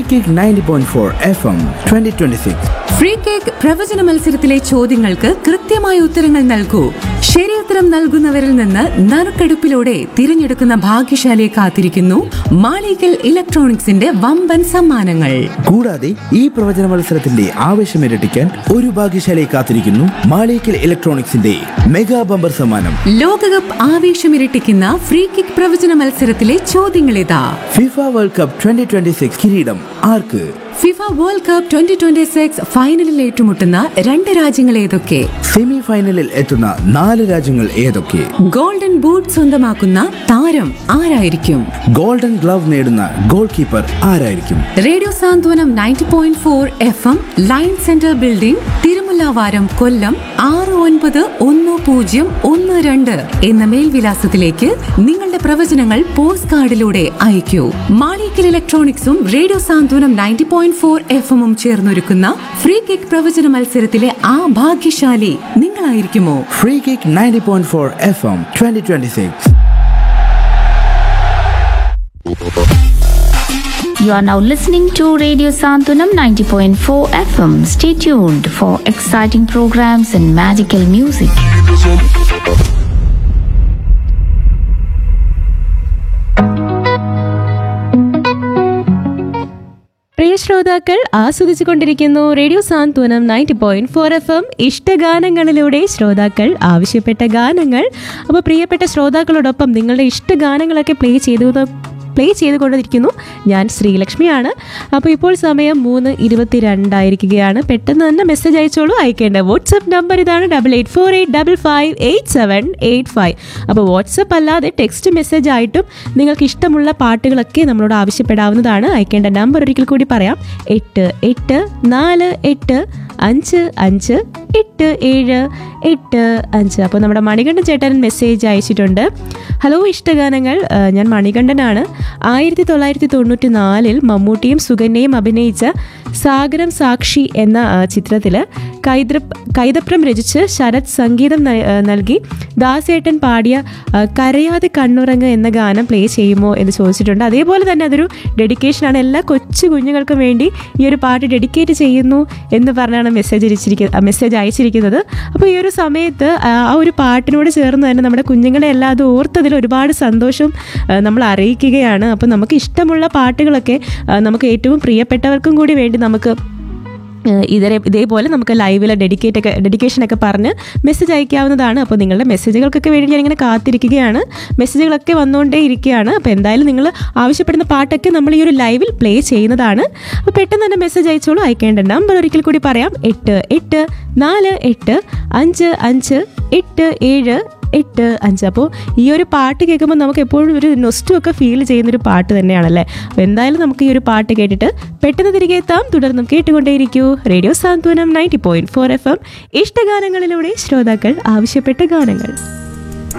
Kick ninety point four F M twenty twenty six free kick പ്രവചന മത്സരത്തിലെ ചോദ്യങ്ങൾക്ക് കൃത്യമായ ഉത്തരങ്ങൾ നൽകൂ ശരിയുത്തരം നൽകുന്നവരിൽ നിന്ന് നറുക്കെടുപ്പിലൂടെ തിരഞ്ഞെടുക്കുന്ന ഭാഗ്യശാലിയെ കാത്തിരിക്കുന്നു മാളികൽ ഇലക്ട്രോണിക്സിന്റെ വമ്പൻ സമ്മാനങ്ങൾ കൂടാതെ ഈ പ്രവചന മത്സരത്തിന്റെ ആവേശം ഇരട്ടിക്കാൻ ഒരു ഭാഗ്യശാലയെ കാത്തിരിക്കുന്നു മാളിക്കൽ ഇലക്ട്രോണിക്സിന്റെ മെഗാ ബമ്പർ സമ്മാനം ലോകകപ്പ് ആവേശമിരട്ടിക്കുന്ന ഫ്രീ കിക്ക് പ്രവചന മത്സരത്തിലെ ചോദ്യങ്ങളിതാ FIFA world cup twenty twenty six കിരീടം ആർക്ക് FIFA world cup twenty twenty six ഫൈനലിൽ ഏറ്റുമുട്ടുന്ന രണ്ട് രാജ്യങ്ങൾ ഏതൊക്കെ സെമി ഫൈനലിൽ എത്തുന്ന നാല് രാജ്യങ്ങൾ ഏതൊക്കെ ഗോൾഡൻ ബൂട്ട് സ്വന്തമാക്കുന്ന താരം ആരായിരിക്കും ഗോൾഡൻ ഗ്ലവ് നേടുന്ന ഗോൾ കീപ്പർ ആരായിരിക്കും radio Santhwanam ninety point four F M line centre building Thirumullavaram Kollam ആറ് ഒൻപത് ഒന്ന് പൂജ്യം ഒന്ന് രണ്ട് എന്ന മേൽവിലാസത്തിലേക്ക് നിങ്ങളുടെ പ്രവചനങ്ങൾ പോസ്റ്റ് കാർഡിലൂടെ അയക്കൂ മാളിക്കൽ ഇലക്ട്രോണിക്സും radio Santhwanam ninety point four F എമ്മും ചേർന്നൊരുക്കുന്ന ഫ്രീ കിക്ക് പ്രവചന മത്സരത്തിലെ ആ ഭാഗ്യശാലി നിങ്ങളായിരിക്കുമോ free kick ninety point four F M twenty twenty six You are now listening to Radio Santunam 90.4 FM. Stay tuned for exciting programs and magical music. പ്രിയ ശ്രോതാക്കൾ ആസ്വദിച്ചുകൊണ്ടിരിക്കുന്നു radio Santhwanam ninety point four F M ഇഷ്ടഗാനങ്ങളിലൂടെ ശ്രോതാക്കൾ ആവശ്യപ്പെട്ട ഗാനങ്ങൾ അപ്പോൾ പ്രിയപ്പെട്ട ശ്രോതാക്കളോടൊപ്പം നിങ്ങളുടെ ഇഷ്ടഗാനങ്ങളൊക്കെ പ്ലേ ചെയ്തു പ്ലേ ചെയ്തുകൊണ്ടിരിക്കുന്നു ഞാൻ ശ്രീലക്ഷ്മിയാണ് അപ്പോൾ ഇപ്പോൾ സമയം മൂന്ന് ഇരുപത്തി രണ്ടായിരിക്കുകയാണ് പെട്ടെന്ന് തന്നെ മെസ്സേജ് അയച്ചോളൂ അയക്കേണ്ട വാട്സപ്പ് നമ്പർ ഇതാണ് double eight four eight double five eight seven eight five അപ്പോൾ വാട്സപ്പ് അല്ലാതെ ടെക്സ്റ്റ് മെസ്സേജ് ആയിട്ടും നിങ്ങൾക്ക് ഇഷ്ടമുള്ള പാട്ടുകളൊക്കെ നമ്മളോട് ആവശ്യപ്പെടാവുന്നതാണ് അയക്കേണ്ട നമ്പർ ഒരിക്കൽ കൂടി പറയാം എട്ട് എട്ട് നാല് എട്ട് അഞ്ച് അഞ്ച് എട്ട് ഏഴ് എട്ട് അഞ്ച് അപ്പോൾ നമ്മുടെ മണികണ്ഠൻ ചേട്ടൻ മെസ്സേജ് അയച്ചിട്ടുണ്ട് ഹലോ ഇഷ്ടഗാനങ്ങൾ ആ, ഞാൻ മണികണ്ഠനാണ് ആയിരത്തി തൊള്ളായിരത്തി തൊണ്ണൂറ്റി നാലിൽ മമ്മൂട്ടിയും സുകന്യയും അഭിനയിച്ച സാഗരം സാക്ഷി എന്ന ചിത്രത്തിൽ കൈദ്ര കൈതപ്രം രചിച്ച് ശരത് സംഗീതം ന- ആ, നൽകി ദാസേട്ടൻ പാടിയ ആ, കരയാതെ കണ്ണുറങ്ങ് എന്ന ഗാനം പ്ലേ ചെയ്യുമോ എന്ന് ചോദിച്ചിട്ടുണ്ട് അതേപോലെ തന്നെ അതൊരു ഡെഡിക്കേഷനാണ് എല്ലാ കൊച്ചു കുഞ്ഞുങ്ങൾക്കും വേണ്ടി ഈ ഒരു പാട്ട് ഡെഡിക്കേറ്റ് ചെയ്യുന്നു എന്ന് പറഞ്ഞാണ് മെസ്സേജ് അയച്ചിരിക്കുന്നത് മെസ്സേജ് അയച്ചിരിക്കുന്നത് അപ്പോൾ ഈ ഒരു സമയത്ത് ആ ആ ഒരു പാട്ടിനോട് ചേർന്ന് തന്നെ നമ്മുടെ കുഞ്ഞുങ്ങളെ എല്ലാം അത് ഓർത്തതിൽ ഒരുപാട് സന്തോഷം ആ, നമ്മൾ അറിയിക്കുകയാണ് അപ്പോൾ നമുക്ക് ഇഷ്ടമുള്ള പാട്ടുകളൊക്കെ ആ, നമുക്ക് ഏറ്റവും പ്രിയപ്പെട്ടവർക്കും കൂടി വേണ്ടി നമുക്ക് ഏഹ് ഇതേ ഇതേപോലെ നമുക്ക് ലൈവിൽ ഡെഡിക്കേറ്റ് ഒക്കെ ഡെഡിക്കേഷനൊക്കെ പറഞ്ഞ് മെസ്സേജ് അയക്കാവുന്നതാണ് അപ്പോൾ നിങ്ങളുടെ മെസ്സേജുകൾക്കൊക്കെ വേണ്ടി ഞാനിങ്ങനെ കാത്തിരിക്കുകയാണ് മെസ്സേജുകളൊക്കെ വന്നുകൊണ്ടേ ഇരിക്കുകയാണ് അപ്പോൾ എന്തായാലും നിങ്ങൾ ആവശ്യപ്പെടുന്ന പാട്ടൊക്കെ നമ്മൾ ഈ ഒരു ലൈവിൽ പ്ലേ ചെയ്യുന്നതാണ് അപ്പോൾ പെട്ടെന്ന് തന്നെ മെസ്സേജ് അയച്ചോളൂ അയക്കേണ്ട നമ്പർ ഒരിക്കൽ കൂടി പറയാം എട്ട് എട്ട് നാല് എട്ട് അഞ്ച് അഞ്ച് എട്ട് ഏഴ് എട്ട് അഞ്ച് അപ്പോൾ ഈ ഒരു പാട്ട് കേൾക്കുമ്പോൾ നമുക്ക് എപ്പോഴും ഒരു നൊസ്റ്റും ഒക്കെ ഫീൽ ചെയ്യുന്നൊരു പാട്ട് തന്നെയാണല്ലേ അപ്പോൾ എന്തായാലും നമുക്ക് ഈ ഒരു പാട്ട് കേട്ടിട്ട് പെട്ടെന്ന് തിരികെ എത്താം തുടർന്നും കേട്ടുകൊണ്ടേയിരിക്കൂ radio Santhwanam ninety point four F M ഇഷ്ടഗാനങ്ങളിലൂടെ ശ്രോതാക്കൾ ആവശ്യപ്പെട്ട ഗാനങ്ങൾ